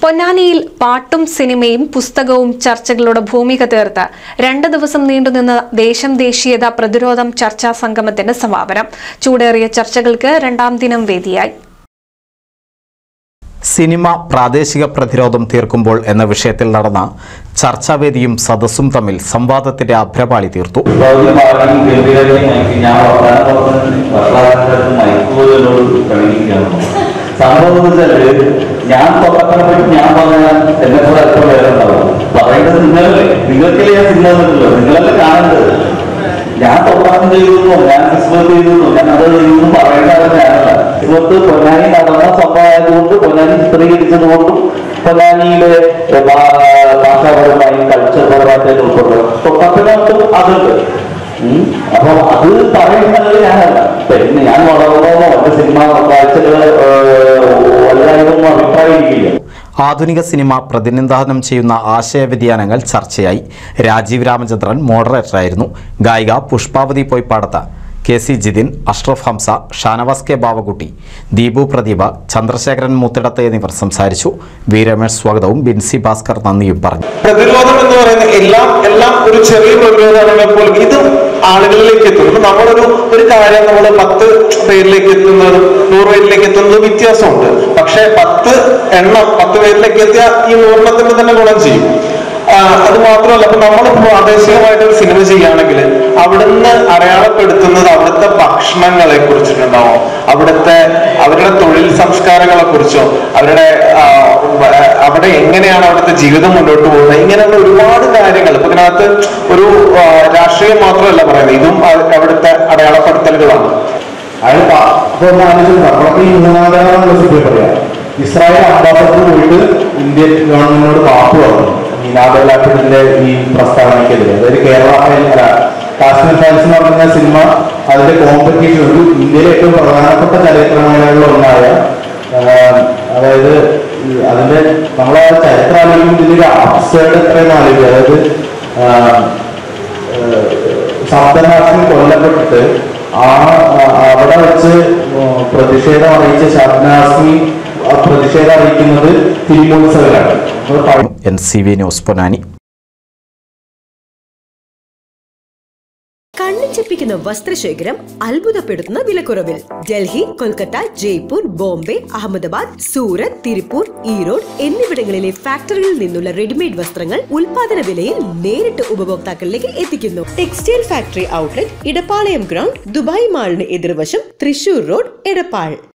പൊന്നാനിയിൽ പാട്ടും സിനിമയും പുസ്തകവും ചർച്ചകളുടെ ഭൂമിക തീർത്ത് രണ്ട് ദിവസം നീണ്ടുനിന്ന ദേശം ദേശീയത പ്രതിരോധം ചർച്ചാ സംഗമത്തിന്റെ സമാപനം ചൂടേറിയ ചർച്ചകൾക്ക് രണ്ടാം ദിനം വേദിയായി സിനിമ പ്രാദേശിക പ്രതിരോധം തീർക്കുമ്പോൾ എന്ന വിഷയത്തിൽ നടന്ന ചർച്ചാവേദിയും സദസ്സും തമ്മിൽ സംവാദത്തിന്റെ അഭ്രപാളി തീർത്തു ഭൗതിക പാഠം ഗംഭീരമായി മയക്കി ഞാൻ വർത്തമാനം പറഞ്ഞ് വർത്തമാനത്തിൽ മയക്കുപോലോട് കഴിയിക്കുകയാണ് സംഭവം എന്ന് വെച്ചാല് ഞാൻ തൊട്ടത്തിനെ പറ്റി ഞാൻ പറഞ്ഞാൽ എന്നെ കൂടെ അല്പം വേറെ ഉണ്ടാവും പറയേണ്ടത് നിങ്ങളല്ലേ നിങ്ങൾക്കല്ലേ ഞാൻ സിനിമ തന്നിട്ടുള്ളൂ നിങ്ങളല്ലേ കാണേണ്ടത് ഞാൻ തൊട്ടാനം ചെയ്തു ഞാൻ ക്രിസ്മസ് ചെയ്തു ഞാൻ അത് ചെയ്തു പറയേണ്ടത് ഞാനല്ല ക്രിസ്മസ് പൊന്നാനി നടന്ന സംഭവമായതുകൊണ്ട് പൊന്നാനി ചിത്രീകരിച്ചത് കൊണ്ടും പൊന്നാനിയിലെ ഏ, ഭാ- ഭാഷാപരമായും കൾച്ചർപരമായിട്ട് ഉൾപ്പെടുന്നത് തൊട്ടത്തിനകത്തും അതുണ്ട് ഉം. അപ്പൊ അത് പറയുന്നത് ഞാനല്ല പിന്നെ ഞാൻ വളർന്നോ എന്റെ സിനിമ കാഴ്ചകൾ വലുതായതൊന്നും അഭിപ്രായമില്ല ആധുനിക സിനിമ പ്രതിനിധാനം ചെയ്യുന്ന ആശയവ്യതിയാനങ്ങൾ ചർച്ചയായി രാജീവ് രാമചന്ദ്രൻ മോഡറേറ്ററായിരുന്നു ഗായിക Pushpavathi Poypadath K C Jithin Ashraf Hamsa Shanavas K Bavakutty Deepu Pradeepa Chandrasekharan Muthidath എന്നിവർ സംസാരിച്ചു വി രമേഷ് സ്വാഗതവും ബിൻസി ഭാസ്കർ നന്ദിയും പറഞ്ഞു പ്രതിരോധം എന്ന് പറയുന്ന എല്ലാം എല്ലാം ഒരു ചെറിയ പ്രതിരോധമാണെങ്കിൽ പോലും ഇത് ആളുകളിലേക്ക് എത്തും ഇപ്പൊ നമ്മളൊരു ഒരു കാര്യം നമ്മൾ പത്ത് പേരിലേക്ക് എത്തുന്നതും നൂറ് പേരിലേക്ക് എത്തുന്നതും വ്യത്യാസമുണ്ട് പക്ഷെ പത്ത് എണ്ണം പത്ത് പേരിലേക്ക് എത്തിയ ഈ നൂറെണ്ണത്തിന് തന്നെ ഗുണം ചെയ്യും ആ, അത് മാത്രമല്ല ഇപ്പൊ നമ്മൾ പ്രാദേശികമായിട്ട് ഒരു സിനിമ ചെയ്യുകയാണെങ്കിൽ അവിടുന്ന് അടയാളപ്പെടുത്തുന്നത് അവിടുത്തെ ഭക്ഷണങ്ങളെ കുറിച്ചിട്ടുണ്ടാവും അവിടുത്തെ അവരുടെ തൊഴിൽ സംസ്കാരങ്ങളെ കുറിച്ചോ അവരുടെ ആ, വ- അവിടെ എങ്ങനെയാണ് അവിടുത്തെ ജീവിതം മുന്നോട്ട് പോകുന്നത് ഇങ്ങനെയുള്ള ഒരുപാട് കാര്യങ്ങൾ ഇപ്പൊ ഇതിനകത്ത് ഒരു ആ, രാഷ്ട്രീയം മാത്രമല്ല പറയുന്നത് ഇതും അ- അവിടുത്തെ അടയാളപ്പെടുത്തലുകളാണ് അയാൾ അപ്പൊ ഒന്ന് ആലോചിച്ച് നമ്മളൊക്കെ ഈ മൂന്നാമതാണ് റെസിപ്പി പറയാം ഇസ്രായേൽ അംബാസഡർ പോയിട്ട് ഇന്ത്യൻ ഗവൺമെന്റിനോട് മാപ്പ് പറഞ്ഞു ഈ നാദലാപ്പിന്റെ ഈ പ്രസ്താവനയ്ക്കെതിരെ അതായത് കേരള ഫയൽ അല്ല കാശ്മീർ ഫയൽസ് എന്ന് പറഞ്ഞ സിനിമ അതിന്റെ കോമ്പറ്റീഷൻ ഒരു ഇന്ത്യയിലെ ഏറ്റവും പ്രധാനപ്പെട്ട ചരിത്രമേളകളിൽ ഒന്നായ ആഹ്, അതായത് ഈ അതിന്റെ നമ്മളെ ചരിത്രം ആലോചിക്കുമ്പോൾ ഇതിന്റെ അപ്സൈഡ് എത്രയെന്ന് ആലോചിക്കുക അതായത് ആഹ്, ശബ്ദനാശം കൊല്ലപ്പെട്ടിട്ട് ആ ആ, അവിടെ വെച്ച് ഉം, പ്രതിഷേധം അറിയിച്ച ഷബ്നാസ്മി ആ പ്രതിഷേധം അറിയിക്കുന്നത് തിരുമോത്സവത്തിലാണ് അപ്പോൾ പഴയ N C V news Ponnani കണ്ണിച്ചപ്പിക്കുന്ന വസ്ത്രശേഖരം അത്ഭുതപ്പെടുത്തുന്ന വിലക്കുറവിൽ ഡൽഹി കൊൽക്കത്ത ജയ്പൂർ ബോംബെ അഹമ്മദാബാദ് സൂറത്ത് തിരുപ്പൂർ ഈറോഡ് എന്നിവിടങ്ങളിലെ ഫാക്ടറികളിൽ നിന്നുള്ള റെഡിമെയ്ഡ് വസ്ത്രങ്ങൾ ഉൽപാദന വിലയിൽ നേരിട്ട് ഉപഭോക്താക്കളിലേക്ക് എത്തിക്കുന്നു textile factory outlet Idappalayam ground Dubai മാളിന് എതിർവശം തൃശൂർ റോഡ് എടപ്പാൾ